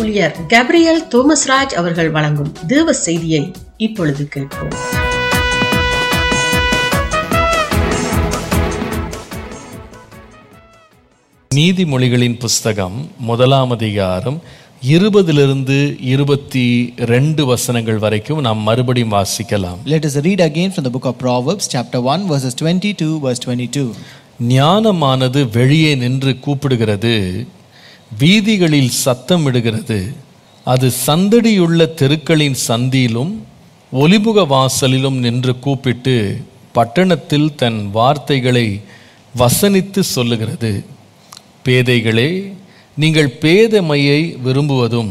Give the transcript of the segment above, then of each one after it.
ஊழியர் கேப்ரியல் தோமஸ்ராஜ் அவர்கள் வழங்கும் தேவ செய்தியை இப்பொழுது கேட்போம் நீதிமொழிகளின் புஸ்தகம் முதலாம் அதிகாரம் இருபதிலிருந்து இருபத்தி ரெண்டு வசனங்கள் வரைக்கும் நாம் மறுபடியும் வாசிக்கலாம் Let us read again from the book of Proverbs, chapter 1, verses 22, verse 22. ஞானமானது வெளியே நின்று கூப்பிடுகிறது வீதிகளில் சத்தமிடுகிறது அது சந்தடியுள்ள தெருக்களின் சந்தியிலும் ஒலிமுக வாசலிலும் நின்று கூப்பிட்டு பட்டணத்தில் தன் வார்த்தைகளை வசனித்து சொல்லுகிறது பேதைகளே நீங்கள் பேதமையை விரும்புவதும்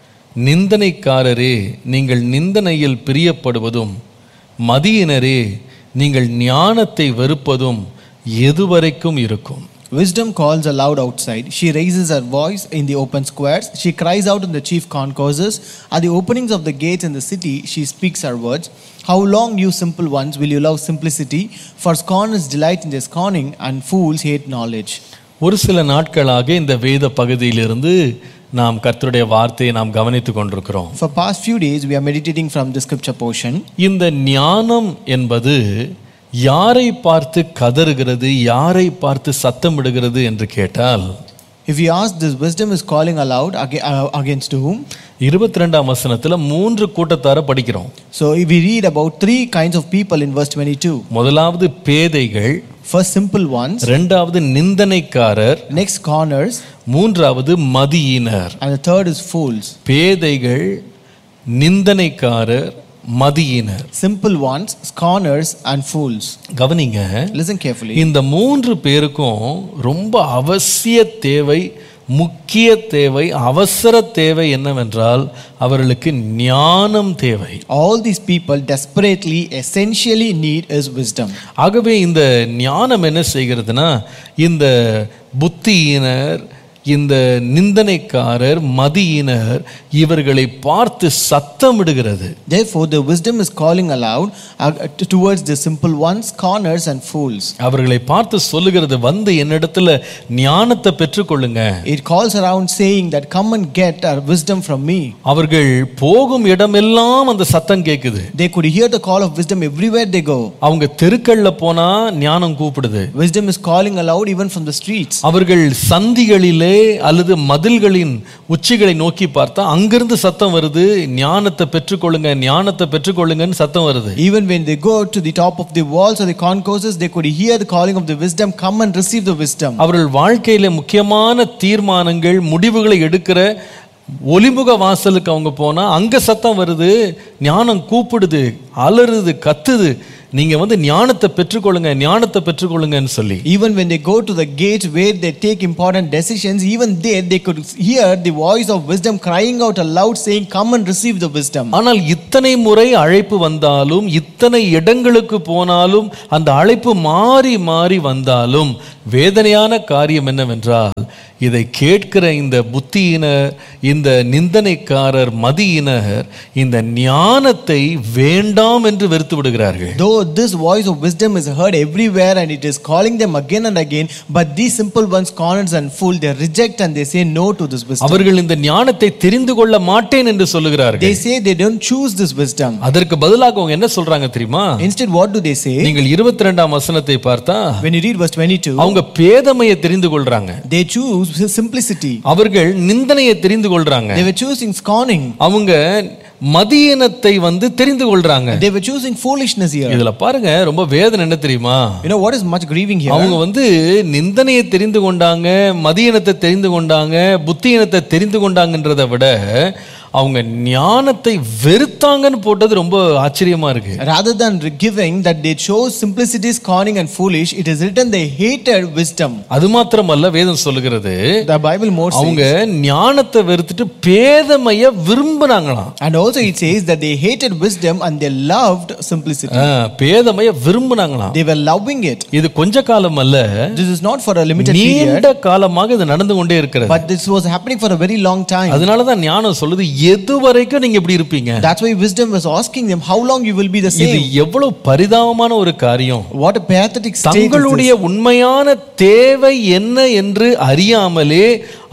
நிந்தனைக்காரரே நீங்கள் நிந்தனையில் பிரியப்படுவதும் மதியினரே நீங்கள் ஞானத்தை வெறுப்பதும் எதுவரைக்கும் இருக்கும் Wisdom calls aloud outside. She raises her voice in the open squares. She cries out in the chief concourses. At the openings of the gates in the city, she speaks her words. How long, you simple ones, will you love simplicity? For scorners delight in their scorning, and fools hate knowledge. ஒரு சில நாட்களாக இந்த வேத பகுதியிலிருந்து நாம் கர்த்தருடைய வார்த்தையை நாம் கவனித்துக் கொண்டிருக்கிறோம் For past few days, we are meditating from the scripture portion. இந்த ஞானம் என்பது யாரை பார்த்து கதறுகிறது யாரை பார்த்து சத்தமிடுகிறது என்று கேட்டால் If you ask, this wisdom is calling aloud aga- uh, against whom? இருபத்தி ரெண்டாம் வசனத்துல மூன்று கூட்டத்தார படிக்கிறோம் So, if we read about three kinds of people in verse 22. முதலாவது பேதைகள் First, simple ones. இரண்டாவது நிந்தனைக்காரர் Next, corners. மூன்றாவது மதியினர் And the third is fools. பேதைகள் நிந்தனைக்காரர் மதியினர் Simple ones, scorners, and fools. கவனிங்க Listen carefully. இந்த மூன்று பேருக்கும் ரொம்ப அவசிய தேவை முக்கிய தேவை அவசர தேவை என்னவென்றால் அவர்களுக்கு ஞானம் தேவை All these people desperately, essentially need is wisdom. ஆகவே இந்த ஞானம் என்ன செய்கிறதுனா இந்த புத்தியினர் இந்த நிந்தனைக்காரர் மதியினர் இவர்களை பார்த்து சத்தமிடுகிறது Therefore, the wisdom is calling aloud uh, t- towards the simple ones, scorners, and fools. அவர்களை பார்த்து சொல்லுகிறது வந்து என்னிடத்துல ஞானத்தை பெற்றுக்கொள்ளுங்க It calls around saying that, Come and get our wisdom from me. அவர்கள் போகும் இடமெல்லாம் அந்த சத்தம் கேட்குது They could hear the call of wisdom everywhere they go. அவங்க தெருக்கள்ல போனா ஞானம் கூப்பிடுது Wisdom is calling aloud even from the streets. அவர்கள் சந்திகளிலே அல்லது மதில்களின் உச்சிகளை நோக்கி பார்த்தா அங்கிருந்து சத்தம் வருது ஞானத்தை பெற்றுக்கொள்ளுங்க ஞானத்தை பெற்றுக்கொள்ளுங்கன்னு சத்தம் வருது Even when they go to the top of the walls or the concourses, they could hear the calling of the wisdom, Come and receive the wisdom. அவர்கள் வாழ்க்கையில முக்கியமான தீர்மானங்கள் முடிவுகளை எடுக்கிற ஒலிமுக வாசலுக்கு அவங்க போனா அங்க சத்தம் வருது ஞானம் கூப்பிடுது அலறுது கத்துது நீங்க வந்து ஞானத்தை பெற்றுக்கொள்ளுங்க ஞானத்தை பெற்றுக்கொள்ளுங்கன்னு சொல்லி Even when they go to the gate where they take important decisions, even there they could hear the voice of wisdom crying out aloud, saying, Come and receive the wisdom. ஆனால் இத்தனை முறை அழைப்பு வந்தாலும் இத்தனை இடங்களுக்கு போனாலும் அந்த அழைப்பு மாறி மாறி வந்தாலும் வேதனையான காரியம் என்னவென்றால் இதை கேட்கிற இந்த புத்தியினர் இந்த நிந்தனைக்காரர் மதியினர் இந்த ஞானத்தை வேண்டாம் என்று வெறுத்து விடுகிறார்கள் Though this voice of wisdom is heard everywhere and it is calling them again and again, but these simple ones, corners and fools, they reject and they say no to this wisdom. அவர்கள் இந்த ஞானத்தை தெரிந்து கொள்ள மாட்டேன் என்று சொல்லுகிறார்கள் They say they don't choose this wisdom. அதற்கு பதிலாக அவங்க என்ன சொல்றாங்க தெரியுமா Instead, what do they say? நீங்கள் இருபத்தி ரெண்டாம் வசனத்தை பார்த்தா When you read verse 22, அவங்க பேதமையை தெரிந்து கொள்றாங்க they choose simplicity. அவர்கள் நிந்தனையை தெரிந்து கொள்றாங்க They were choosing scorning. அவங்க மதியினத்தை வந்து தெரிந்து கொள்றாங்க They were choosing foolishness here. இதுல பாருங்க ரொம்ப வேதனை என்ன தெரியுமா You know what is much grieving here? அவங்க வந்து நிந்தனையை தெரிந்து கொண்டாங்க மதியினத்தை தெரிந்து கொண்டாங்க புத்தியினத்தை தெரிந்து கொண்டாங்கன்றதை விட அவங்க ஞானத்தை வெறுத்தாங்கன்னு போட்டது ரொம்ப ஆச்சரியமா இருக்கு Rather than giving that they chose simplicity, scorning, and foolish, it is written they hated wisdom. அது மாத்திரமல்ல வேதம் சொல்லுகிறது The Bible more says. அவங்க ஞானத்தை வெறுத்துட்டு பேதமைய விரும்பினாங்களாம் And also it says that they hated wisdom and they loved simplicity. Ah, பேதமைய விரும்பினாங்களாம் They were loving it. இது கொஞ்ச காலம் அல்ல This is not for a limited period, நீண்ட காலமாக இது நடந்து கொண்டே இருக்கிறது but this was happening for a very long time. அதனாலதான் ஞானம் சொல்லுது எது வரைக்கும் நீங்க இப்படி இருப்பீங்க That's why wisdom was asking them, How long you will be the இது same? எவ்வளவு பரிதாபமான ஒரு காரியம் What a pathetic state. is this. தங்களுடைய உண்மையான தேவை என்ன என்று அறியாமலே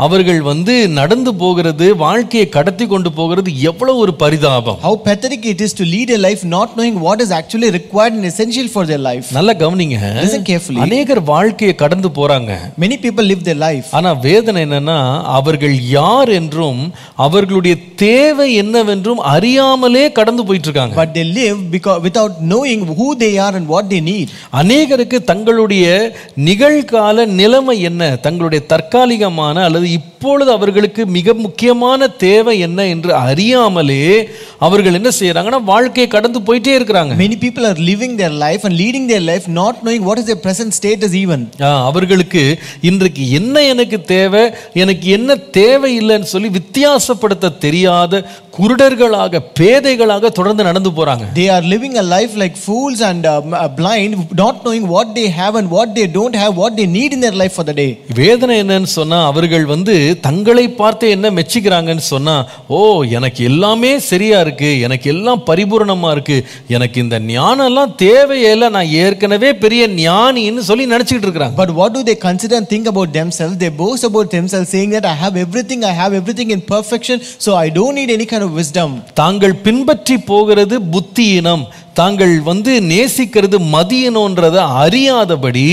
அவர்கள் வந்து நடந்து போகிறது வாழ்க்கையை கடத்தி கொண்டு போகிறது எவ்வளவு ஒரு பரிதாபம் How pathetic it is to lead a life not knowing what is actually required and essential for their life. நல்லா கவனிங்க Listen carefully. அநேகர் வாழ்க்கையை கடந்து போறாங்க Many people live their life. ஆனா வேதனை என்னன்னா அவர்கள் யார் என்றும் அவர்களுடைய தேவை என்னவென்றும் அறியாமலே கடந்து போயிட்டு இருக்காங்க But they live because without knowing who they are and what they need. அநேகருக்கு தங்களுடைய நிகழ்கால நிலைமை என்ன தங்களுடைய தற்காலிகமான அல்லது இப்பொழுது அவர்களுக்கு மிக முக்கியமான தேவை என்ன என்று அறியாமலே அவர்கள் என்ன செய்யறாங்கன்னா வாழ்க்கையை கடந்து போயிட்டே இருக்கிறாங்க Many people are living their life and leading their life not knowing what is their present status even. ஆ, அவர்களுக்கு இன்றைக்கு என்ன எனக்கு தேவை எனக்கு என்ன தேவையில்லைன்னு சொல்லி வித்தியாசப்படுத்த தெரியாத குருடர்களாக பேதைகளாக தொடர்ந்து நடந்து போறாங்க They are living a life like fools and um, uh, blind, not knowing what they have and what they don't have, what they need in their life for the day. வேதனை என்னன்னு சொன்னா அவர்கள் வந்து தங்களை பார்த்து என்ன மெச்சிக்கிறாங்கன்னு சொன்னா ஓ எனக்கு எல்லாமே சரியா இருக்கு எனக்கு எல்லாம் பரிபூரணமா இருக்கு எனக்கு இந்த ஞானம் எல்லாம் தேவையில்லை நான் ஏற்கனவே பெரிய ஞானின்னு சொல்லி நினைச்சிட்டு இருக்கிறாங்க But what do they consider and think about themselves? They boast about themselves, saying that I have everything, I have everything in perfection, so I don't need any kind of wisdom. தாங்கள் பின்பற்றி போகிறது புத்தியினம் தாங்கள் வந்து நேசிக்கிறது மதியினோன்றதை அறியாதபடி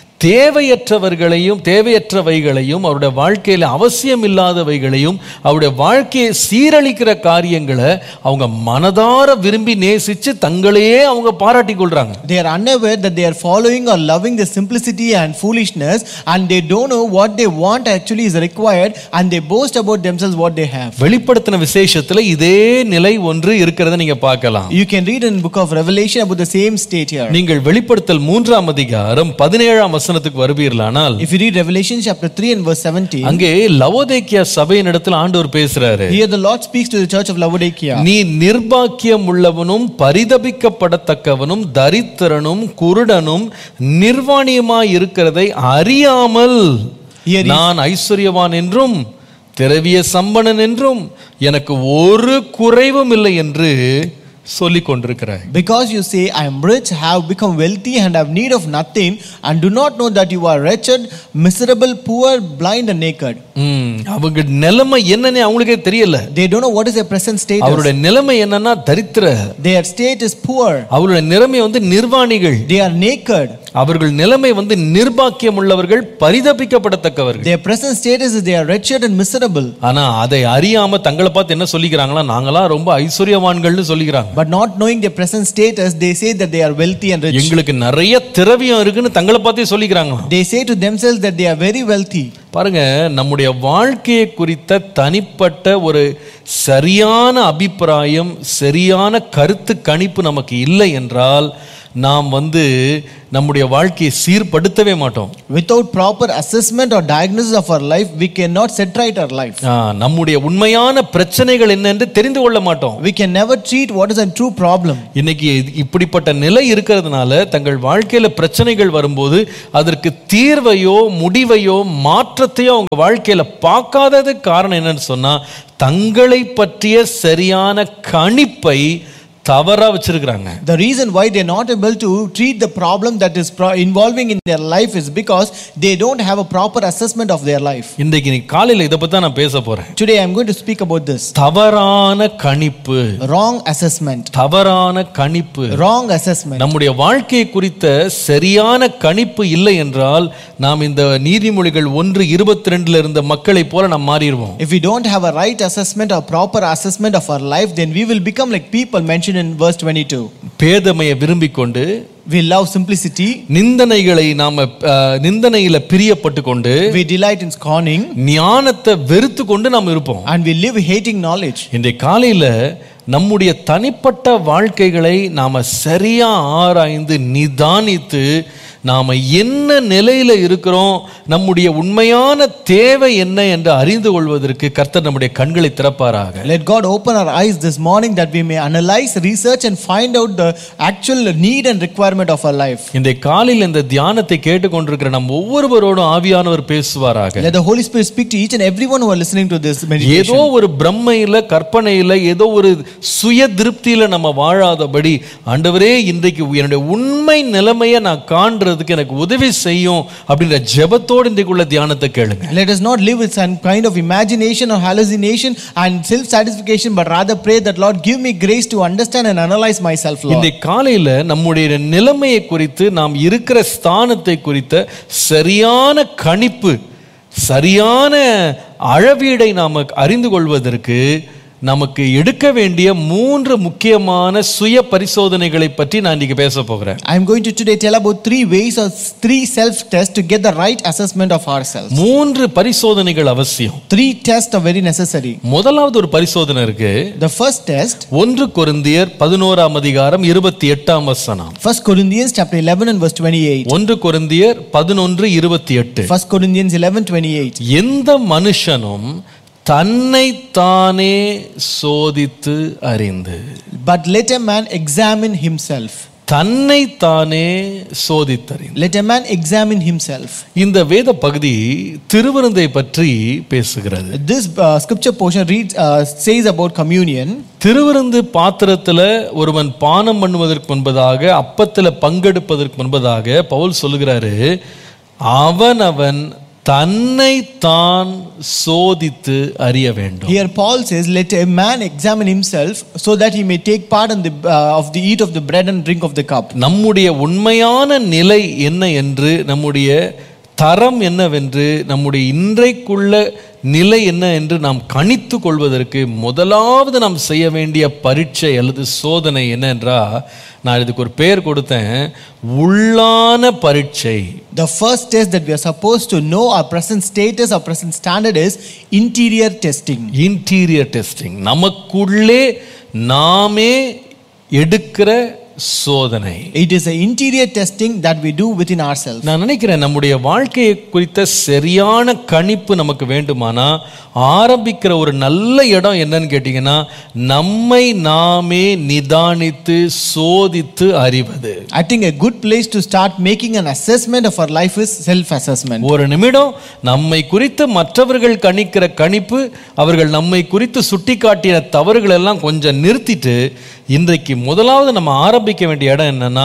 தேவையற்றவர்களையும் தேவையற்றவைகளையும் அவருடைய வாழ்க்கையில் அவசியம் இல்லாதவைகளையும் அவருடைய வாழ்க்கையை சீரழிக்கிற காரியங்களை அவங்க மனதார விரும்பி நேசிச்சு தங்களையே அவங்க பாராட்டி கொள்றாங்க They are unaware that they are following or loving the simplicity and foolishness, and they don't know what they want actually is required, and they boast about themselves what they have. வெளிப்படுத்தின விசேஷத்துல இதே நிலை ஒன்று இருக்கிறத நீங்க பார்க்கலாம் You can read in book of Revelation about the same state here. நீங்கள் வெளிப்படுத்தல் மூன்றாம் அதிகாரம் பதினேழாம் வசனத்துக்கு வருவீர்களானால் If you read Revelation chapter 3 and verse 17, அங்கே லவோதேக்கியா சபையின் இடத்துல ஆண்டவர் பேசுறாரு here the Lord speaks to the church of Laodicea. நீ நிர்பாக்கியம் உள்ளவனும் பரிதபிக்கப்படத்தக்கவனும் தரித்திரனும் குருடனும் நிர்வாணியமாய் இருக்கிறதை அறியாமல் Here is- நான் ஐஸ்வர்யவான் என்றும் திரவிய சம்பனன் என்றும் எனக்கு ஒரு குறைவும் இல்லை என்று சொல்லிக் கொண்டிருக்கிறாய் Because you say, I am rich, have become wealthy, and have need of nothing, and do not know that you are wretched, miserable, poor, blind, and naked. ம், அவங்க நிலைமை என்னன்னு அவங்களுக்கே தெரியல They don't know what is their present status. அவருடைய நிலைமை என்னன்னா தரித்திர Their state is poor. அவருடைய நிலைமை வந்து நிர்வாணிகள் They are naked. அவர்கள் நிலைமை வந்து நிர்பாக்கியம் உள்ளவர்கள் பரிதபிக்கப்படத்தக்கவர்கள் Their present status is they are wretched and miserable. ஆனா அதை அறியாம தங்களை பார்த்து என்ன சொல்லிக்கிறாங்களா நாங்களாம் ரொம்ப ஐஸ்வர்யவான்கள்னு சொல்லிக்கிறாங்க But not knowing their present status, they say that they are wealthy and rich. எங்களுக்கு நிறைய திரவியம் இருக்குன்னு தங்களை பார்த்தே சொல்லிக்கிறாங்களாம் They say to themselves that they are very wealthy. பாருங்க நம்முடைய வாழ்க்கையை குறித்த தனிப்பட்ட ஒரு சரியான அபிப்பிராயம் சரியான கருத்து கணிப்பு நமக்கு இல்லை என்றால் நாம் வந்து நம்முடைய வாழ்க்கையை சீர்படுத்தவே மாட்டோம் Without proper assessment or diagnosis of our life, we cannot set right our life. ஆ, நம்முடைய உண்மையான பிரச்சனைகள் என்ன என்று தெரிந்து கொள்ள மாட்டோம் We can never treat what is a true problem. இன்னைக்கு இது- இப்படிப்பட்ட நிலை இருக்கிறதுனால தங்கள் வாழ்க்கையில பிரச்சனைகள் வரும்போது அதற்கு தீர்வையோ முடிவையோ மாற்றத்தையோ அவங்க வாழ்க்கையில பார்க்காதது காரணம் என்னன்னு சொன்னா தங்களை பற்றிய சரியான கணிப்பை தவறா வச்சிருக்கிறாங்க The reason why they're not able to treat the problem that is pro- involving in their life is because they don't have a proper assessment of their life. இன்றைக்கு நீ காலையில இதை பத்தி தான் நான் பேச போறேன் Today I'm going to speak about this. தவறான கணிப்பு Wrong assessment. தவறான கணிப்பு Wrong assessment. நம்முடைய வாழ்க்கையை குறித்த சரியான கணிப்பு இல்லை என்றால் நாம் இந்த நீதிமொழிகள் ஒன்று இருபத்தி ரெண்டுல இருந்த மக்களை போல நாம் மாறிடுவோம் If we don't have a right assessment or proper assessment of our life, then we will become like people mentioned in verse 22. பேதமையை விரும்பிக் கொண்டு We love simplicity, நிந்தனைகளை நாம அஹ், நிந்தனையில பிரியப்பட்டு கொண்டு we delight in scorning, ஞானத்தை வெறுத்து கொண்டு நாம் இருப்போம் and we live hating knowledge. இன்றைய காலையில நம்முடைய தனிப்பட்ட வாழ்க்கைகளை நாம சரியா ஆராய்ந்து நிதானித்து நாம என்ன நிலையில இருக்கிறோம் நம்முடைய உண்மையான தேவை என்ன என்று அறிந்து கொள்வதற்கு கர்த்தர் நம்முடைய கண்களை திறப்பாராக Let God open our eyes this morning that we may analyze, research, and find out the actual need and requirement of our life. இந்த காலையில் இந்த தியானத்தை கேட்டுக்கொண்டிருக்கிற நம் ஒவ்வொருவரோடும் ஆவியானவர் பேசுவாராக Let the Holy Spirit speak to each and everyone who are listening to this ஏதோ meditation. ஒரு பிரம்மையில கற்பனையில ஏதோ ஒரு சுய திருப்தியில நம்ம வாழாதபடி ஆண்டவரே இன்றைக்கு என்னுடைய உண்மை நிலைமையை நான் காண்றது வாழ்றதுக்கு எனக்கு உதவி செய்யும் அப்படின்ற ஜெபத்தோடு இன்றைக்குள்ள தியானத்தை கேளுங்க Let us not live with some kind of imagination or hallucination and self satisfaction, but rather pray that, Lord, give me grace to understand and analyze myself, Lord. இந்த காலையில நம்முடைய நிலைமையை குறித்து நாம் இருக்கிற ஸ்தானத்தை குறித்த சரியான கணிப்பு சரியான அளவீடை நாம் அறிந்து கொள்வதற்கு நமக்கு எடுக்க வேண்டிய மூன்று முக்கியமான சுய பரிசோதனைகளை பற்றி நான் இன்னைக்கு பேச போகிறேன் I am going to today tell about three ways or three self tests to get the right assessment of ourselves. மூன்று பரிசோதனைகள் அவசியம் Three tests are very necessary. முதலாவது ஒரு பரிசோதனை இருக்கு The first test, ஒன்று கொரிந்தியர் பதினோராம் அதிகாரம் இருபத்தி எட்டாம் வசனம் 1 Corinthians chapter 11 and verse 28. ஒன்று கொரிந்தியர் பதினொன்று இருபத்தி எட்டு 1 Corinthians 11 28. எந்த மனுஷனும் தன்னைத்தானே சோதித்து அறிந்து But let a man examine himself. தன்னைத்தானே சோதித்தறிந்து Let a man examine himself. இந்த வேத பகுதி திருவிருந்தை பற்றி பேசுகிறது This uh, scripture portion reads, uh, says about communion. திருவிருந்து பாத்திரத்துல ஒருவன் பானம் பண்ணுவதற்கு முன்பதாக அப்பத்துல பங்கெடுப்பதற்கு முன்பதாக பவுல் சொல்லுகிறாரு அவனவன் தன்னைத்தான் சோதித்து அறிய வேண்டும் Here Paul says, Let a man examine himself so that he may take part in the, uh, of the eat of the bread and drink of the cup. நம்முடைய உண்மையான நிலை என்ன என்று நம்முடைய தரம் என்னவென்று நம்முடைய இன்றைக்குள்ள நிலை என்ன என்று நாம் கணித்து கொள்வதற்கு முதலாவது நாம் செய்ய வேண்டிய பரீட்சை அல்லது சோதனை என்ன என்றால் நான் இதுக்கு ஒரு பெயர் கொடுத்தேன் உள்ளான பரீட்சை The first test that we are supposed to know our present status, our present standard is interior testing. Interior testing நமக்குள்ளே நாமே எடுக்கிற சோதனை It is an interior testing that we do within ourselves. நான் நினைக்கிறேன் நம்முடைய வாழ்க்கையை குறித்த சரியான கணிப்பு நமக்கு வேண்டுமானா ஆரம்பிக்கிற ஒரு நல்ல இடம் என்னன்னு கேட்டிங்கன்னா நம்மை நாமே நிதானித்து சோதித்து அறிவது I think a good place to start making an assessment of our life is self assessment. ஒரு நிமிடம் நம்மை குறித்து மற்றவர்கள் கணிக்கிற கணிப்பு அவர்கள் நம்மை குறித்து சுட்டிக்காட்டிய தவறுகள் எல்லாம் கொஞ்சம் நிறுத்திட்டு இன்றைக்கு முதலாவது நம்ம ஆரம்பிக்க வேண்டிய இடம் என்னன்னா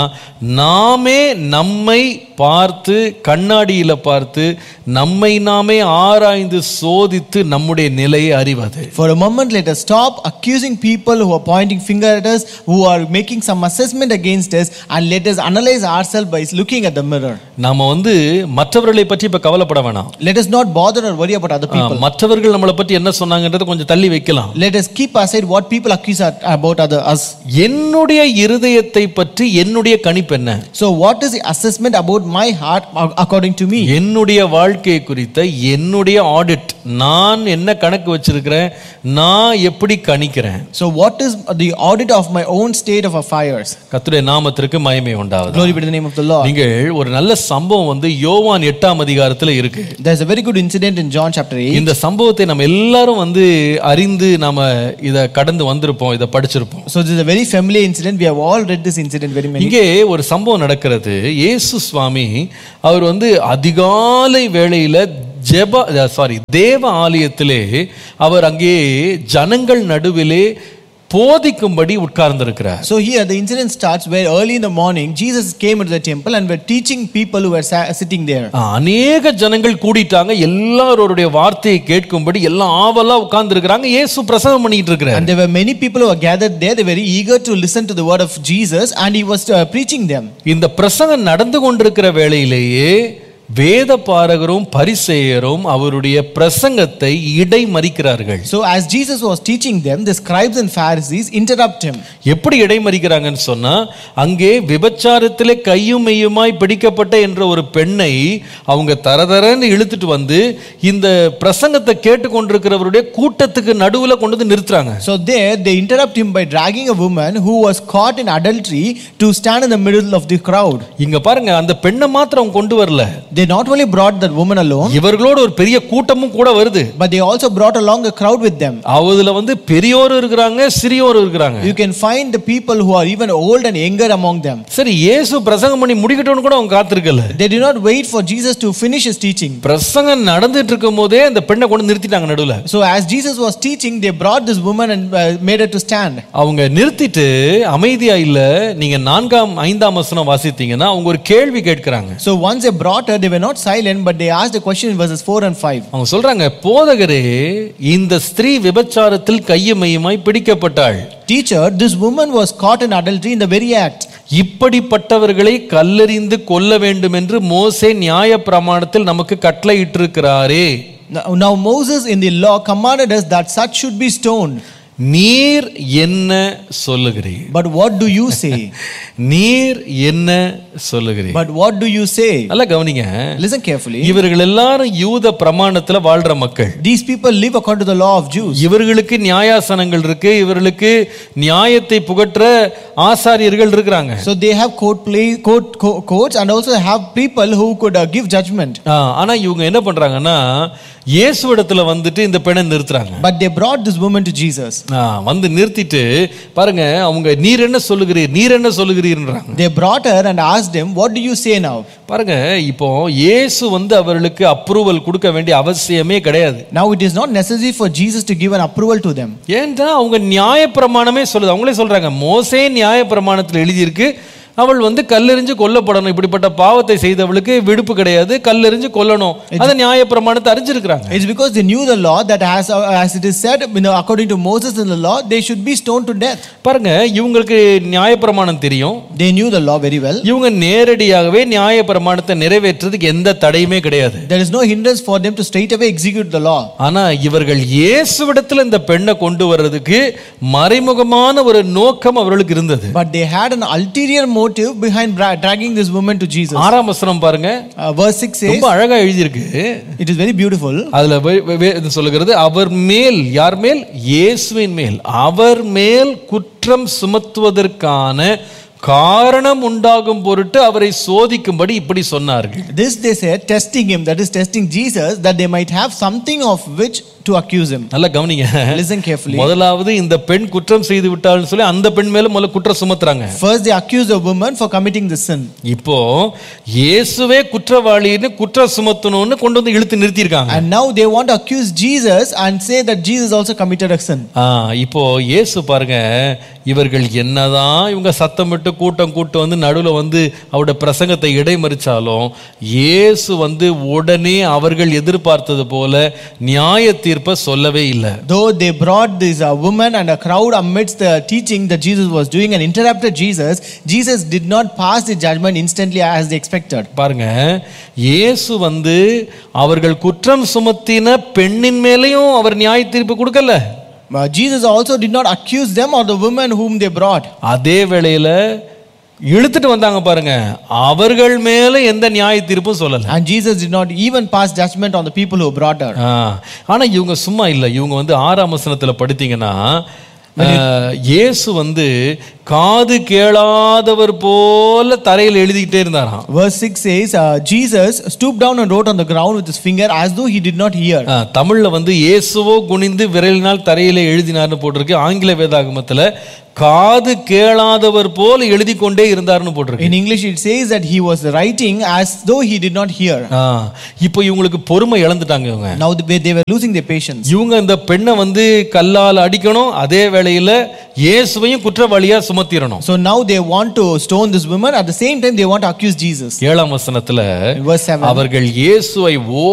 நாமே நம்மை பார்த்து கண்ணாடியில பார்த்து நம்மை நாமே ஆராய்ந்து சோதித்து நம்முடைய நிலையை அறிவது For a moment, let us stop accusing people who are pointing finger at us, who are making some assessment against us, and let us analyze ourselves by looking at the mirror. நாம வந்து மற்றவர்களை பற்றி இப்ப கவலைப்பட வேணாம் Let us not bother or worry about other ah, people. மற்றவர்கள் நம்மளை பற்றி என்ன சொன்னாங்கன்றதை கொஞ்சம் தள்ளி வைக்கலாம் Let us keep aside what people accuse at- about other us. என்னுடைய இருதயத்தை பற்றி என்னுடைய கணிப்பு என்ன So, what is the assessment about my heart a- according to me? என்னுடைய வாழ்க்கையை குறித்த என்னுடைய ஆடிட் நான் என்ன கணக்கு வச்சிருக்கிறேன் நான் எப்படி கணிக்கிறேன் So, what is the audit of my own state of affairs? கர்த்தருடைய நாமத்திற்கு மகிமை உண்டாவது Glory be to the name of the Lord. நீங்கள் ஒரு நல்ல சம்பவம் வந்து யோவான் எட்டாம் அதிகாரத்துல இருக்கு There's a very good incident in John chapter 8. இந்த சம்பவத்தை நம்ம எல்லாரும் வந்து அறிந்து நாம இத கடந்து வந்திருப்போம் இதை படிச்சிருப்போம் So, this is a very familiar incident. We have all read this incident very many. இங்கே ஒரு சம்பவம் நடக்கிறது இயேசு சுவாமி அவர் வந்து அதிகாலை வேளையில ஜெப சாரி தேவ ஆலயத்திலே அவர் அங்கே ஜனங்கள் நடுவிலே போதிக்கும்படி உட்கார்ந்திருக்கிறார் So here the incident starts where early in the morning Jesus came into the temple and were teaching people who were sa- sitting there. அநேக ஜனங்கள் கூடிட்டாங்க எல்லாரோருடைய வார்த்தையை கேட்கும்படி எல்லாம் ஆவலா உட்கார்ந்துருக்கிறாங்க இயேசு பிரசங்கம் பண்ணிட்டு இருக்கிறார் And there were many people who were gathered there. They were very eager to listen to the word of Jesus and he was uh, preaching them. இந்த பிரசங்கம் நடந்து கொண்டிருக்கிற வேளையிலேயே வேத பாரகரும் பரிசேயரும் அவருடைய பிரசங்கத்தை இடைமறிக்கிறார்கள் So as Jesus was teaching them, the scribes and Pharisees interrupt him. எப்படி இடைமறிக்கிறாங்கன்னு சொன்னா அங்கே விபச்சாரத்திலே கையும் மெய்யுமாய் பிடிக்கப்பட்ட என்ற ஒரு பெண்ணை அவங்க தரதரன்னு இழுத்துட்டு வந்து இந்த பிரசங்கத்தை கேட்டுக்கொண்டிருக்கிறவருடைய கூட்டத்துக்கு நடுவுல கொண்டு வந்து நிறுத்துறாங்க So there they interrupt him by dragging a woman who was caught in adultery to stand in the middle of the crowd. இங்க பாருங்க அந்த பெண்ணை மாத்திரம் அவங்க கொண்டு வரல They not only brought that woman alone, இவர்களோடு ஒரு பெரிய கூட்டமும் கூட வருது but they also brought along a crowd with them. அதுல வந்து பெரியோரும் இருக்கிறாங்க சிறியோரும் இருக்கிறாங்க You can find the people who are even old and younger among them. சரி இயேசு பிரசங்கம் பண்ணி முடிக்கட்டும்னு கூட அவங்க காத்திருக்கல They did not wait for Jesus to finish his teaching. பிரசங்கம் நடந்துட்டு இருக்கும் போதே அந்த பெண்ணை கொண்டு நிறுத்திட்டாங்க நடுவுல So as Jesus was teaching, they brought this woman and uh, made her to stand. அவங்க நிறுத்திட்டு அமைதியா இல்ல நீங்க நான்காம் ஐந்தாம் வசனம் வாசித்தீங்கன்னா அவங்க ஒரு கேள்வி கேட்கிறாங்க So once they brought her, they were not silent, but they asked a question in verses 4 and 5. அவங்க சொல்றாங்க போதகரே இந்த ஸ்திரீ விபச்சாரத்தில் கையுமையுமாய் பிடிக்கப்பட்டாள் Teacher, this woman was caught in adultery in the very act. இப்படிப்பட்டவர்களை கல்லெறிந்து கொல்ல வேண்டும் என்று மோசே நியாய பிரமாணத்தில் நமக்கு கட்டளையிட்டிருக்கிறாரே Now, now Moses in the law commanded us that such should be stoned. நீர் என்ன சொல்லுகிறீர் But what do you say? நீர் என்ன சொல்லுகிறீர் But what do you say? நல்லா கவனிங்க Listen carefully. இவர்கள் எல்லாரும் யூத பிரமாணத்துல வாழ்ற மக்கள் These people live according to the law of Jews. இவர்களுக்கு நியாயாசனங்கள் இருக்கு இவர்களுக்கு நியாயத்தை புகற்ற ஆசாரியர்கள் இருக்கிறாங்க So they have court play, court, co- courts and also have people who could uh, give judgment. ஆ, ஆனா இவங்க என்ன பண்றாங்கன்னா இயேசுவிடத்துல வந்துட்டு இந்த பெண்ணை நிறுத்துறாங்க But they brought this woman to Jesus. ஆ, வந்து நிறுத்திட்டு பாருங்க அவங்க நீர் என்ன சொல்லுகிறீர் நீர் என்ன சொல்லுகிறீர்ன்றாங்க They brought her and asked him, What do you say now? பாருங்க இப்போ இயேசு வந்து அவர்களுக்கு அப்ரூவல் கொடுக்க வேண்டிய அவசியமே கிடையாது Now it is not necessary for Jesus to give an approval to them. ஏன்டா அவங்க நியாயப்பிரமாணமே சொல்லுது அவங்களே சொல்றாங்க மோசே நியாயப்பிரமாணத்தில் எழுதியிருக்கு அவள் வந்து கல்லெறிஞ்சு கொல்லப்படணும் இப்படிப்பட்ட பாவத்தை செய்தவளுக்கு விடுப்பு கிடையாது கல்லெறிஞ்சு கொல்லணும் அதை நியாயப்பிரமாணத்தை அறிஞ்சிருக்கிறாங்க It's because they knew the law that as, as it is said, you know, according to Moses in the law, they should be stoned to death. பாருங்க இவங்களுக்கு நியாயப்பிரமாணம் தெரியும் They knew the law very well. இவங்க நேரடியாகவே நியாயப்பிரமாணத்தை நிறைவேற்றுறதுக்கு எந்த தடையுமே கிடையாது There is no hindrance for them to straightaway execute the law. ஆனா இவர்கள் இயேசுவிடத்துல இந்த பெண்ணை கொண்டு வர்றதுக்கு மறைமுகமான ஒரு நோக்கம் அவர்களுக்கு இருந்தது But they had an ulterior motive behind bra- dragging this woman to Jesus. ஆறாம் வசனம் பாருங்க Uh, verse 6 says, ரொம்ப அழகா எழுதியிருக்கு It is very beautiful. அதுல வே- வே- வே- இது சொல்லுகிறது அவர் மேல் யார் மேல் இயேசுவின் மேல் அவர் மேல் குற்றம் சுமத்துவதற்கான காரணம் உண்டாகும் பொருட்டு அவரை சோதிக்கும்படி இப்படி சொன்னார்கள் This they said, testing him, that is testing Jesus, that they might have something of which to accuse him. நல்லா கவனிங்க Listen carefully. முதலாவது இந்த பெண் குற்றம் செய்து விட்டாள்னு சொல்லி அந்த பெண் மேல முதல்ல குற்றம் சுமத்துறாங்க First, they accuse the woman for committing the sin. இப்போ இயேசுவே குற்றவாளின்னு குற்றம் சுமத்தணும்னு கொண்டு வந்து இழுத்து நிறுத்தியிருக்காங்க And now they want to accuse Jesus and say that Jesus also committed a sin. ஆ, இப்போ இயேசு பாருங்க இவர்கள் என்னதான் இவங்க சத்தமிட்டு கூட்டம் கூட்டு வந்து நடுவில் வந்து அவருடைய பிரசங்கத்தை இடைமறிச்சாலும் இயேசு வந்து உடனே அவர்கள் எதிர்பார்த்தது போல நியாய தீர்ப்பை சொல்லவே இல்லை Though they brought this uh, woman and a crowd amidst the teaching that Jesus was doing and interrupted Jesus, Jesus did not pass the judgment instantly as they expected. பாருங்க இயேசு வந்து அவர்கள் குற்றம் சுமத்தின பெண்ணின் மேலேயும் அவர் நியாய தீர்ப்பு கொடுக்கல Uh, Jesus also did not accuse them or the woman whom they brought. அதே வேளையில இழுத்துட்டு வந்தாங்க பாருங்க அவர்கள் மேல எந்த நியாய தீர்ப்பும் சொல்லல And Jesus did not even pass judgment on the people who brought her. ஆ, ஆனா இவங்க சும்மா இல்லை இவங்க வந்து ஆறாம் வசனத்துல படித்தீங்கன்னா ஆ, இயேசு வந்து காது கேளாதவர் போல தரையில் எழுதிக்கிட்டே இருந்தாராம் Verse 6 says, uh, Jesus stooped down and wrote on the ground with his finger as though he did not hear. ஆ, தமிழ்ல வந்து இயேசுவோ குனிந்து விரலினால் தரையிலே எழுதினார்னு போட்டிருக்கு ஆங்கில வேதாகமத்துல காது கேளாதவர் போல எழுதி கொண்டே இருந்தார்னு போட்டிருக்கு In English, it says that he was writing as though he did not hear. ஆ, இப்போ இவங்களுக்கு பொறுமை இழந்துட்டாங்க இவங்க Now they, they were losing their patience. இவங்க இந்த பெண்ணை வந்து கல்லால் அடிக்கணும் அதே வேளையில இயேசுவையும் குற்றவாளியா சுமத்திரணும் So now they want to stone this woman. At the same time, they want to accuse Jesus. ஏழாம் வசனத்துல In verse 7. அவர்கள் இயேசுவை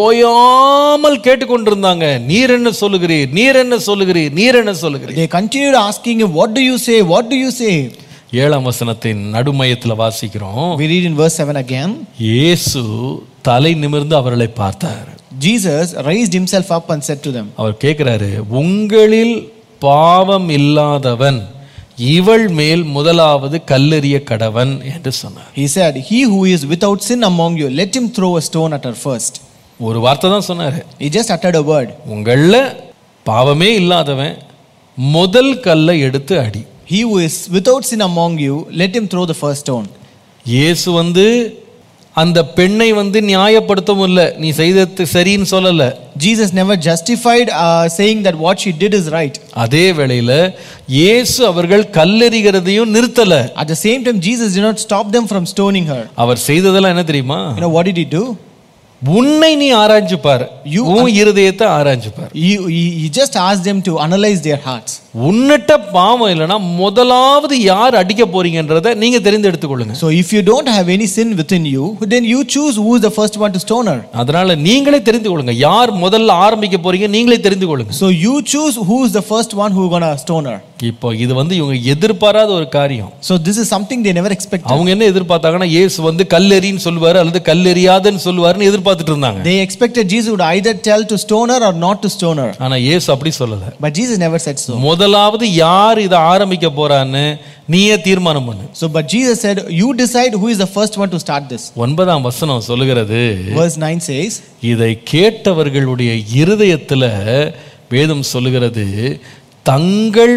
ஓயாமல் கேட்டுக்கொண்டிருந்தாங்க நீர் என்ன சொல்லுகிறீர் நீர் என்ன சொல்லுகிறீர் நீர் என்ன சொல்லுகிறீர் They continued asking him, What do you say? What do you say? ஏழாம் வசனத்தின் நடுமையத்துல வாசிக்கிறோம் We read in verse 7 again. இயேசு தலை நிமிர்ந்து அவர்களை பார்த்தார் Jesus raised himself up and said to them, அவர் கேட்கிறாரு உங்களில் பாவம் இல்லாதவன் இவள் மேல் முதலாவது கல்லெறிய கடவன் என்று சொன்னார் He said, He who is without sin among you, let him throw a stone at her first. ஒரு வார்த்தை தான் சொன்னாரு He just uttered a word. உங்கள பாவமே இல்லாதவன் முதல் கல்லை எடுத்து அடி He who is without sin among you, let him throw the first stone. இயேசு வந்து அந்த பெண்ணை வந்து நியாயப்படுத்தவும் இல்லை நீ செய்தது சரின்னு சொல்லல Jesus never justified uh, saying that what she did is right. அதே வேளையில இயேசு அவர்கள் கல்லெறிகிறதையும் நிறுத்தல At the same time, Jesus did not stop them from stoning her. அவர் செய்ததெல்லாம் என்ன தெரியுமா You know what did he do? உன்னை நீ ஆராய்ஞ்சு பாரு You- உன் இருதயத்தை ஆராய்ஞ்சு பாரு He, he, he just asked them to analyze their hearts. உன்னிட்ட பாவம் இல்லைன்னா முதலாவது யார் அடிக்க போறீங்கன்றதை நீங்க தெரிந்தெடுத்துக் கொள்ளுங்க So if you don't have any sin within you, then you choose who is the first one to stone her. அதனால நீங்களே தெரிந்து கொள்ளுங்க யார் முதல்ல ஆரம்பிக்க போறீங்க நீங்களே தெரிந்து கொள்ளுங்க So you choose who is the first one who gonna stone her. இப்போ இது வந்து இவங்க எதிர்பாராத ஒரு காரியம் So this is something they never expected. அவங்க என்ன எதிர்பார்த்தாங்கன்னா இயேசு வந்து கல்லெறின்னு சொல்லுவாரு அல்லது கல்லெறியாதன்னு சொல்லுவாருன்னு எதிர்பார்த்துட்டு இருந்தாங்க They expected Jesus would either tell to stone her or not to stone her. ஆனா இயேசு அப்படி சொல்லல But Jesus never said so. முதலாவது யார் இதை ஆரம்பிக்க போறான்னு நீயே தீர்மானம் பண்ணு So but Jesus said, You decide who is the first one to start this. ஒன்பதாம் வசனம் சொல்லுகிறது Verse 9 says, இதை கேட்டவர்களுடைய இருதயத்துல வேதம் சொல்லுகிறது தங்கள்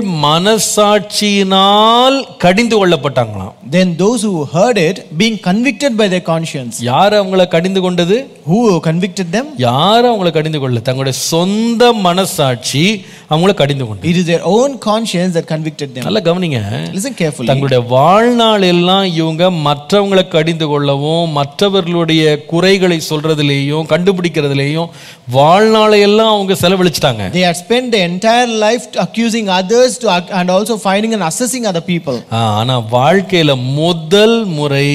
மனசாட்சியினால் கடிந்து கொள்ளப்பட்டாங்களாம் Then those who heard it, being convicted by their conscience. யார் அவங்கள கடிந்து கொண்டது Who convicted them? யார் அவங்கள கடிந்து கொள்ள தங்களுடைய சொந்த மனசாட்சி அவங்கள கடிந்து கொண்டது It is their own conscience that convicted them. நல்லா கவனிங்க Listen carefully. தங்களுடைய வாழ்நாள் எல்லாம் இவங்க மற்றவங்களை கடிந்து கொள்ளவும் மற்றவர்களுடைய குறைகளை சொல்றதுலேயும் கண்டுபிடிக்கிறதுலேயும் வாழ்நாளை எல்லாம் அவங்க செலவழிச்சிட்டாங்க They had spent their entire life accusing others to, and also finding and assessing other people. ஆ, ஆனா வாழ்க்கையில முதல் முறை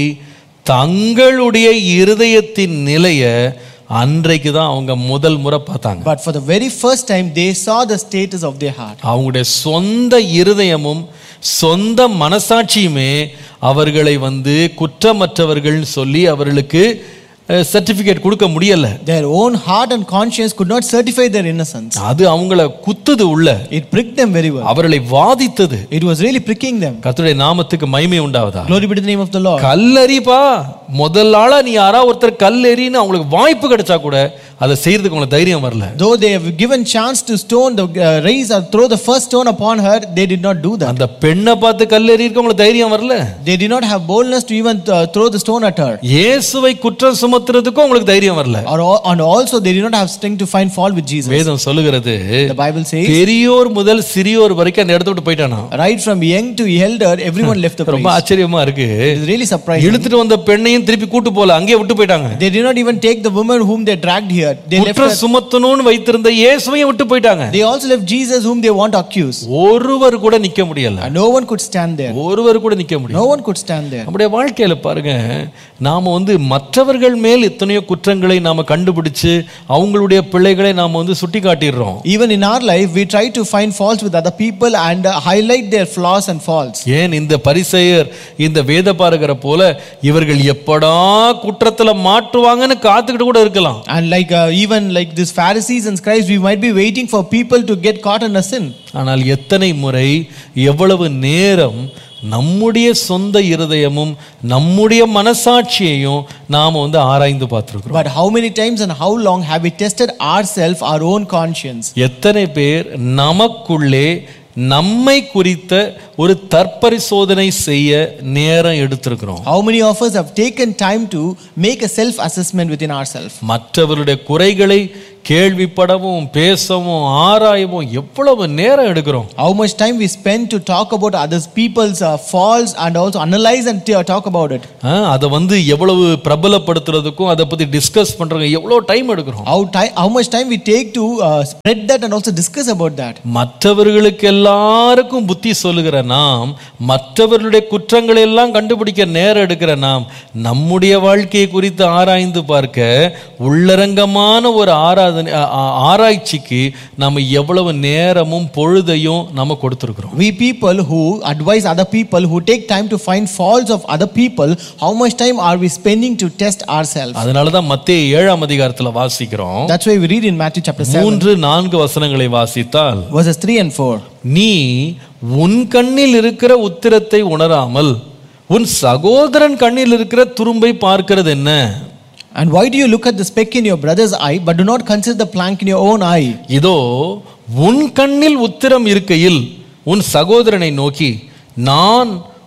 தங்களுடைய இருதயத்தின் நிலைய அன்றைக்கு தான் அவங்க முதல் முறை பார்த்தாங்க But for the very first time, they saw the status of their heart. அவங்களுடைய சொந்த இருதயமும் சொந்த மனசாட்சியுமே அவர்களை வந்து குற்றமற்றவர்கள்னு சொல்லி அவர்களுக்கு சர்டிபிகேட் கொடுக்க முடியல Their own heart and conscience could not certify their innocence. அது அவங்கள குத்துது உள்ள It pricked them very well. அவர்களை வாதித்தது It was really pricking them. கர்த்தருடைய நாமத்துக்கு மகிமை உண்டாவதா Glory be to the name of the Lord. கல்லறிப்பா முதல் ஆளா நீ யாரா ஒருத்தர் கல்லெறின்னு அவங்களுக்கு வாய்ப்பு கிடைச்சா கூட அதை செய்யறதுக்கு உங்களுக்கு தைரியம் வரல Though they have given chance to stone the uh, raise or throw the first stone upon her, they did not do that. அந்த பெண்ணை பார்த்து கல்லெறிக்க உங்களுக்கு தைரியம் வரல They did not have boldness to even uh, throw the stone at her. இயேசுவை குற்றம் சுமத்துறதுக்கும் உங்களுக்கு தைரியம் வரல Or, and also, they did not have strength to find fault with Jesus. வேதம் சொல்லுகிறது The Bible says, பெரியோர் முதல் சிறியோர் வரைக்கும் அந்த இடத்த விட்டு போயிட்டானா right from young to elder, everyone left the ரொம்ப place. ஆச்சரியமா இருக்கு It is really surprising. இழுத்துட்டு வந்த பெண்ணையும் திருப்பி கூட்டு போல அங்கேயே விட்டு போயிட்டாங்க They did not even take the woman whom they dragged here. They left குற்றம் her. சுமத்தணும்னு வைத்திருந்த இயேசுவையும் விட்டு போயிட்டாங்க They also left Jesus whom they want to accuse. ஒருவர் கூட நிக்க முடியல And no one could stand there. ஒருவர் கூட நிக்க முடியல No one could stand there. நம்முடைய வாழ்க்கையில பாருங்க நாம வந்து மற்றவர்கள் மேல் எத்தனையோ குற்றங்களை நாம கண்டுபிடிச்சு அவங்களுடைய பிள்ளைகளை நாம வந்து சுட்டி காட்டிடுறோம் Even in our life, we try to find faults with other people and uh, highlight their flaws and faults. ஏன் இந்த பரிசெயர் இந்த வேத பாரகரை போல இவர்கள் எப்படா குற்றத்துல மாட்டுவாங்கன்னு காத்துக்கிட்டு கூட இருக்கலாம் And like uh, even like these Pharisees and scribes, we might be waiting for people to get caught in a sin. ஆனால் எத்தனை முறை எவ்வளவு நேரம் நம்முடைய சொந்த இருதயமும் நம்முடைய மனசாட்சியையும் நாம வந்து ஆராய்ந்து பார்த்துருக்கிறோம் But how many times and how long have we tested ourselves, our own conscience? எத்தனை பேர் நமக்குள்ளே நம்மை குறித்த ஒரு தற்பரிசோதனை செய்ய நேரம் எடுத்திருக்கிறோம் How many of us have taken time to make a self assessment within ourselves? மற்றவருடைய குறைகளை கேள்விப்படவும் பேசவும் ஆராயவும் எவ்வளவு நேரம் எடுக்கிறோம் How much time we spend to talk about others people's uh, faults and also analyze and t- talk about it? ஆ, அதை வந்து எவ்வளவு பிரபலப்படுத்துறதுக்கும் அதை பத்தி டிஸ்கஸ் பண்றதுக்கு எவ்வளவு டைம் எடுக்கிறோம் How, ti- how much time we take to uh, spread that and also discuss about that? மற்றவர்களுக்கு எல்லாருக்கும் புத்தி சொல்லுகிற நாம் மற்றவர்களுடைய குற்றங்களை எல்லாம் கண்டுபிடிக்க நேரம் எடுக்கிற நாம் நம்முடைய வாழ்க்கையை குறித்து ஆராய்ந்து பார்க்க உள்ளரங்கமான ஒரு ஆராதனை ஆ- ஆ- ஆராய்ச்சிக்கு நம்ம எவ்வளவு நேரமும் பொழுதையும் நம்ம கொடுத்துருக்குறோம் We people who advise other people, who take time to find faults of other people, how much time are we spending to test ourselves? அதனால தான் மத்திய ஏழாம் அதிகாரத்துல வாசிக்கிறோம் That's why we read in Matthew chapter 7, மூன்று நான்கு வசனங்களை வாசித்தால் verses 3 and 4. நீ உன் கண்ணில் இருக்கிற உத்திரத்தை உணராமல் உன் சகோதரன் கண்ணில் இருக்கிற துரும்பை பார்க்கிறது என்ன And why do you look at the speck in your brother's eye, but do not consider the plank in your own eye? இதோ உன் கண்ணில் உத்திரம் இருக்கையில் உன் சகோதரனை நோக்கி நான்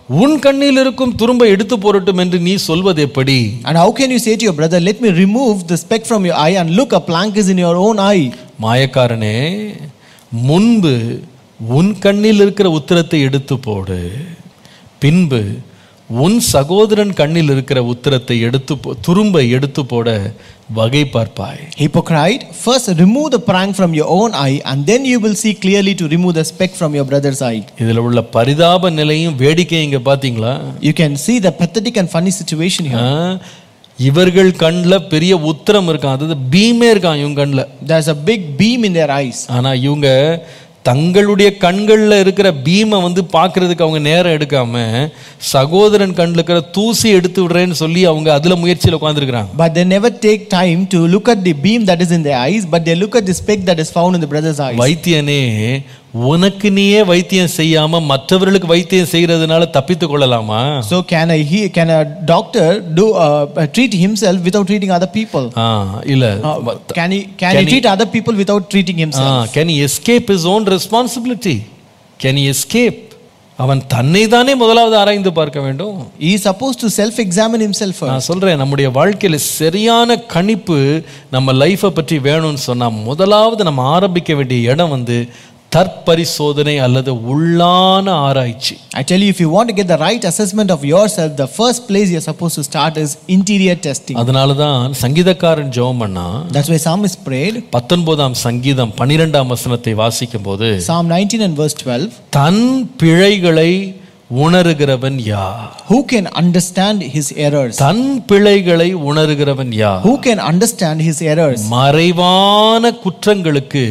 உன் கண்ணில் இருக்கும் துரும்பை எடுத்து போரட்டும் என்று நீ சொல்வது எப்படி And how can you say to your brother, Let me remove the speck from your eye, and look, a plank is in your own eye? மாயக்காரனே முன்பு உன் கண்ணில் இருக்கிற உத்திரத்தை எடுத்து போடு பின்பு உன் சகோதரன் கண்ணில் இருக்கிற உத்திரத்தை எடுத்து போ- துரும்பை எடுத்து போட வகை பார்ப்பாய் Hypocrite, first remove the plank from your own eye, and then you will see clearly to remove the speck from your brother's eye. இதுல உள்ள பரிதாப நிலையும் வேடிக்கையும் இங்க பாத்தீங்களா You can see the pathetic and funny situation ah, here. இவர்கள் கண்ணில் பெரிய உத்திரம் இருக்கான் அதாவது பீமே இருக்கான் இவங்க கண்ணில் There's a big beam in their eyes. ஆனா இவங்க தங்களுடைய கண்களில் இருக்கிற பீமை வந்து பார்க்கறதுக்கு அவங்க நேரம் எடுக்காம சகோதரன் கண்ணில் இருக்கிற தூசி எடுத்து விடுறேன்னு சொல்லி அவங்க அதுல முயற்சியில் உட்காந்துருக்குறாங்க But they never take time to look at the beam that is in their eyes, but they look at the speck that is found in the brother's eyes. வைத்தியனே உனக்கு நீயே வைத்தியம் செய்யாம மற்றவர்களுக்கு வைத்தியம் செய்யறதுனால தப்பித்து கொள்ளலாமா So can a he, can a doctor do uh, treat himself without treating other people? ஆ இல்ல Uh, can he can, he treat other people without treating himself? Can escape his own responsibility can escape அவன் தன்னை தானே முதலாவது ஆராய்ந்து பார்க்க வேண்டும் He is supposed to self-examine himself first. நான் சொல்றேன் நம்முடைய வாழ்க்கையில சரியான கணிப்பு நம்ம லைஃப்பை பற்றி வேணும்னு சொன்னா முதலாவது நம்ம ஆரம்பிக்க வேண்டிய இடம் வந்து தற்பரிசோதனை அல்லது உள்ளான ஆராய்ச்சி I tell you, if you want to get the right assessment of yourself, the first place you're supposed to start is interior testing. அதனால தான் சங்கீதக்காரன் ஜெபம் பண்ணா That's why Psalmist prayed. பத்தொன்பதாம் சங்கீதம் பன்னிரெண்டாம் வசனத்தை வாசிக்கும் போது Psalm 19 and verse 12. தன் பிழைகளை உணருகிறவன் யார் Who can understand his errors? தன் பிழைகளை உணருகிறவன் யார் Who can understand his errors? மறைவான குற்றங்களுக்கு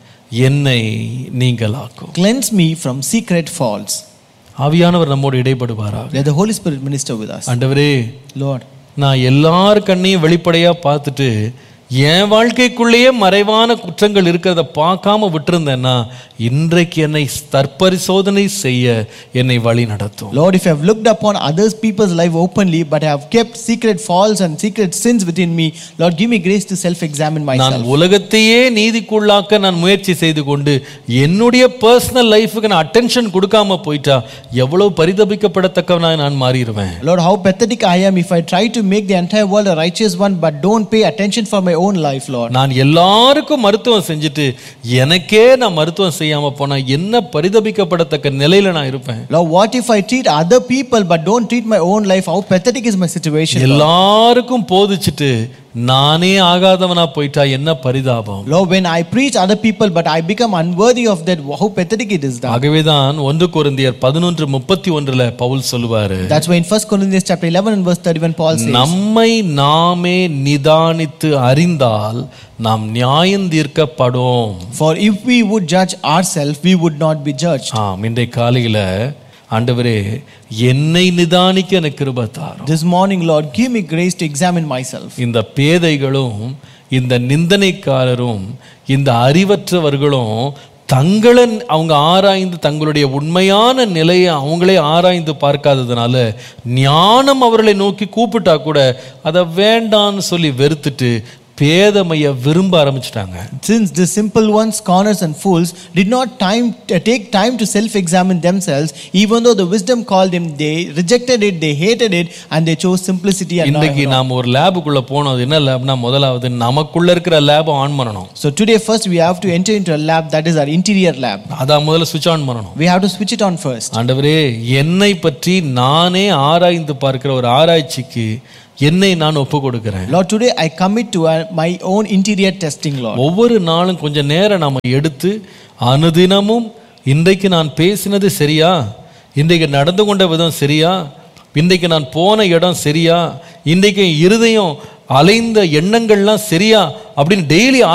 என்னை நீங்களாக்கும் Cleanse me from secret faults. ஆவியானவர் நம்மோடு இடைப்படுவாராக Let the Holy Spirit minister with us. ஆண்டவரே Lord, நான் எல்லார் கண்ணையும் வெளிப்படையா பார்த்துட்டு என் வாழ்க்கைக்குள்ளேயே மறைவான குற்றங்கள் இருக்கிறத பார்க்காம விட்டிருந்தேன்னா இன்றைக்கு என்னை தற்பரிசோதனை செய்ய என்னை வழி நடத்தும் Lord, if I have looked upon others people's life openly, but I have kept secret faults and secret sins within me, Lord, give me grace to self-examine நான் myself. உலகத்தையே நீதிக்குள்ளாக்க நான் முயற்சி செய்து கொண்டு என்னுடைய பர்சனல் லைஃபுக்கு நான் அட்டென்ஷன் கொடுக்காம போயிட்டா எவ்வளவு பரிதபிக்கப்படத்தக்கவனாய் நான் மாறிடுவேன் Lord, how pathetic I am if I try to make the entire world a righteous one, but don't pay attention for my own life, Lord. நான் எல்லாருக்கும் மருத்துவம் செஞ்சுட்டு எனக்கே நான் மருத்துவம் செய்யாம போனா என்ன பரிதபிக்கப்படத்தக்க நிலையில நான் இருப்பேன் Lord, what if I treat other people but don't treat my own life? How pathetic is my situation? Lord? எல்லாருக்கும் போதிச்சுட்டு நானே ஆகாதவனா போயிட்டா என்ன பரிதாபம் Lord, when I preach other people but I become unworthy of that, how pathetic it is that. ஆகவேதான் ஒன்று கொரிந்தியர் பதினொன்று முப்பத்தி ஒன்றுல பவுல் சொல்லுவாரு That's why in 1 Corinthians chapter 11 and verse 31, Paul says, நம்மை நாமே நிதானித்து அறிந்தால் நாம் நியாயம் தீர்க்கப்படும் For if we would judge ourselves, we would not be judged. ஆம் இன்றைய காலையில ஆண்டவரே என்னை நிதானிக்க எனக்கு கிருபை தாரும் This morning, Lord, give me grace to examine myself. இந்த பேதைகளும் இந்த நிந்தனைக்காரரும் இந்த அறிவற்றவர்களும் தங்களை அவங்க ஆராய்ந்து தங்களுடைய உண்மையான நிலையை அவங்களே ஆராய்ந்து பார்க்காததுனால ஞானம் அவர்களை நோக்கி கூப்பிட்டா கூட அதை வேண்டான்னு சொல்லி வெறுத்துட்டு பேதமைய விரும்ப ஆரம்பிச்சிட்டாங்க Since the simple ones, scorners, and fools did not time, uh, take time to self examine themselves, even though the wisdom called them, they rejected it, they hated it, and they chose simplicity and இன்றைக்கு not. நாம் ஒரு லேபுக்குள்ள போனோம் அது என்ன லேப்னா முதலாவது நமக்குள்ள இருக்கிற லேபை ஆன் பண்ணணும் So today, first, we have to enter into a lab that is our interior lab. அதான் முதல்ல சுவிட்ச் ஆன் பண்ணணும் We have to switch it on first. ஆண்டவரே என்னை பற்றி நானே ஆராய்ந்து பார்க்கிற ஒரு ஆராய்ச்சிக்கு என்னை நான் ஒப்பு கொடுக்கிறேன் Lord, today I commit to uh, my own interior testing, Lord. ஒவ்வொரு நாளும் கொஞ்ச நேரம் நாம எடுத்து அனுதினமும் இன்றைக்கு நான் பேசினது சரியா இன்றைக்கு நடந்து கொண்ட விதம் சரியா இன்றைக்கு நான் போன இடம் சரியா இன்றைக்கு என் இருதயம் அலைந்த எண்ணங்கள்லாம் சரியா அப்படின்னு டெய்லி